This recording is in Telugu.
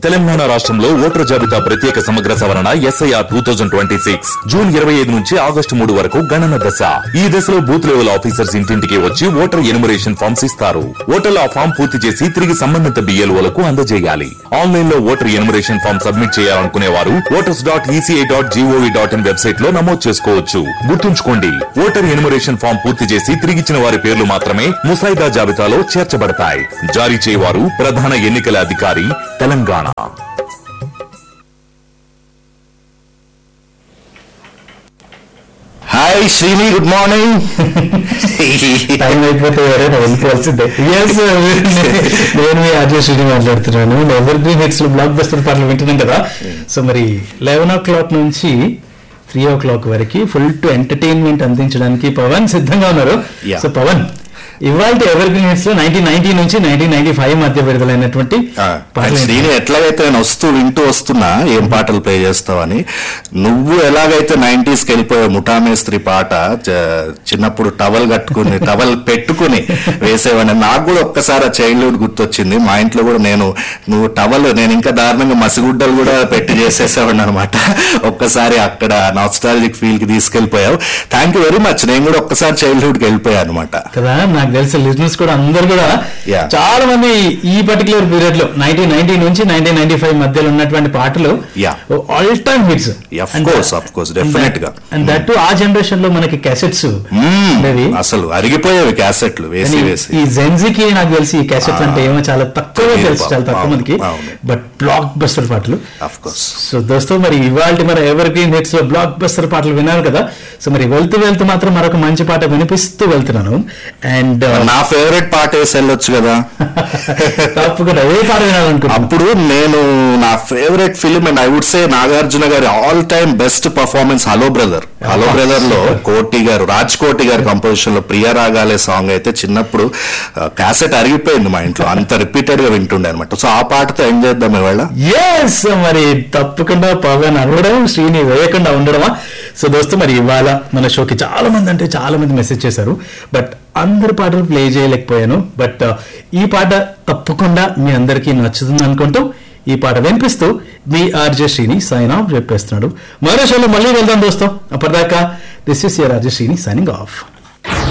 తెలంగాణ రాష్ట్రంలో ఓటర్ జాబితా ప్రత్యేక సమగ్ర సవరణ SIR two thousand twenty six June ఇరవై ఐదు నుంచి ఆగస్టు మూడు వరకు గణన దశ ఈ దశలో బూత్ లెవెల్ ఆఫీసర్స్ ఇంటింటికి వచ్చి ఓటర్ ఎనుమరేషన్ ఫామ్స్ ఇస్తారు ఓటర్లు ఆ ఫామ్ పూర్తి చేసి తిరిగి సంబంధిత బిఎల్ఓలకు అందజేయాలి ఆన్లైన్ లో ఓటర్ ఎనుమరేషన్ ఫామ్ సబ్మిట్ చేయాలనుకునే వారు voters dot ECI dot GOV dot in website లో నమోదు చేసుకోవచ్చు గుర్తుంచుకోండి ఓటర్ ఎనుమరేషన్ ఫామ్ పూర్తి చేసి తిరిగిచ్చిన వారి పేర్లు మాత్రమే ముసాయిదా జాబితాలో చేర్చబడతాయి జారీ చేయవారు ప్రధాన ఎన్నికల అధికారి Telangana hi Srini good morning time అయిపోతే ఎవరైనా వెళ్ళిపోవాల్సిందే ఎస్ నేను మీ అజయ్ శ్రీని మాట్లాడుతున్నాను ఎవర్ గ్రీన్ హిట్స్ లో బ్లాక్ బస్టర్ పాటలు వింటున్నాం కదా సో మరి లెవెన్ ఓ క్లాక్ నుంచి త్రీ ఓ క్లాక్ వరకు ఫుల్ టు ఎంటర్టైన్మెంట్ అందించడానికి పవన్ సిద్ధంగా ఉన్నారు Yeah. సో పవన్ ఇవాళ ఎవర్ గ్రీన్ హిట్స్ లో నైన్టీన్ నైన్టీ నుంచి నైన్టీన్ నైన్టీ ఫైవ్ మధ్య విడుదలైనటువంటి పాటలు శ్రీని ఎట్లాగైతే నేను వస్తూ వింటూ వస్తున్నా ఏం పాటలు ప్లే చేస్తావని నువ్వు ఎలాగైతే నైన్టీస్ కి వెళ్ళిపోయావు ముఠామేస్త్రి పాట చ- చిన్నప్పుడు టవల్ కట్టుకుని టవల్ పెట్టుకుని వేసేవాడిని నాకు కూడా ఒక్కసారి ఆ చైల్డ్హుడ్ గుర్తొచ్చింది మా ఇంట్లో కూడా నేను నువ్వు టవల్ నేను ఇంకా దారుణంగా మసిగుడ్డలు కూడా పెట్టి చేసేసేవాడిని అనమాట ఒక్కసారి అక్కడ నాస్టాలజిక్ ఫీల్ కి తీసుకెళ్లిపోయావు థ్యాంక్ యూ వెరీ మచ్ నేను కూడా ఒక్కసారి చైల్డ్హుడ్ కి వెళ్ళిపోయాను అనమాట కదా నాకు తెలిసిన లిజినెస్ కూడా అందరు కూడా Yeah. చాలా మంది ఈ పర్టికులర్ పీరియడ్ లో నైన్టీన్ నైన్టీ నుంచి నైన్టీన్ నైన్టీ ఫైవ్ మధ్యలో ఉన్నటువంటి పాటలు Yeah. All time hits Of course, of course, definite గా. అండ్ దట్ ఆ జనరేషన్ లో మనకి క్యాసెట్స్ మ్మ్. ఉండేవి అసలు అరిగిపోయేవి క్యాసెట్లు వేసి కానీ వేసి ఈ జెన్జీకి నాకు తెలిసి ఈ క్యాసెట్స్ అంటే ఏమో చాలా తక్కువ తెలియదు తెలుసు చాలా తక్కువ పాపం. మందికి అవును. బట్ బ్లాక్ బస్టర్ పాటలు అఫ్ కోర్స్ సో దోస్తో మరి ఇవాళ మన ఎవర్ గ్రీన్ హిట్స్ లో బ్లాక్ బస్టర్ పాటలు విన్నారు కదా సో మరి వెళ్తూ వెళ్తూ మాత్రం మరొక మంచి పాట వినిపిస్తూ వెళ్తున్నాను అండ్ నా ఫేవరెట్ పాట వేసి వెళ్ళొచ్చు కదా తప్పకుండా ఏ పాట వినాలనుకుంటున్నాను అప్పుడు నేను నా favourite film and I would say Nagarjuna గారి all time best performance hello brother hello brother లో కోటి గారు రాజ్ కోటి గారి కంపోజిషన్ లో ప్రియ రాగాలే సాంగ్ అయితే చిన్నప్పుడు క్యాసెట్ అరిగిపోయింది మా ఇంట్లో అంత రిపీటెడ్ గా వింటుండే అనమాట సో ఆ పాటతో ఎంజాయ్ చేద్దాం ఇవాళ ఎస్ మరి తప్పకుండా పవన్ అరవడం శ్రీని వేయకుండా ఉండడమా సో దోస్తు మరి ఇవాళ మన షోకి చాలా మంది అంటే చాలా మంది మెసేజ్ చేశారు బట్ అందరి పాటలు ప్లే చేయలేకపోయాను బట్ ఈ పాట తప్పకుండా మీ అందరికీ నచ్చుతుంది అనుకుంటూ ఈ పాట వినిపిస్తూ మీ ఆర్జే శ్రీని సైన్ ఆఫ్ చెప్పేస్తున్నాడు మరో షోలో మళ్ళీ వెళ్దాం దోస్తం అప్పటిదాకా this is your RJ Srini signing of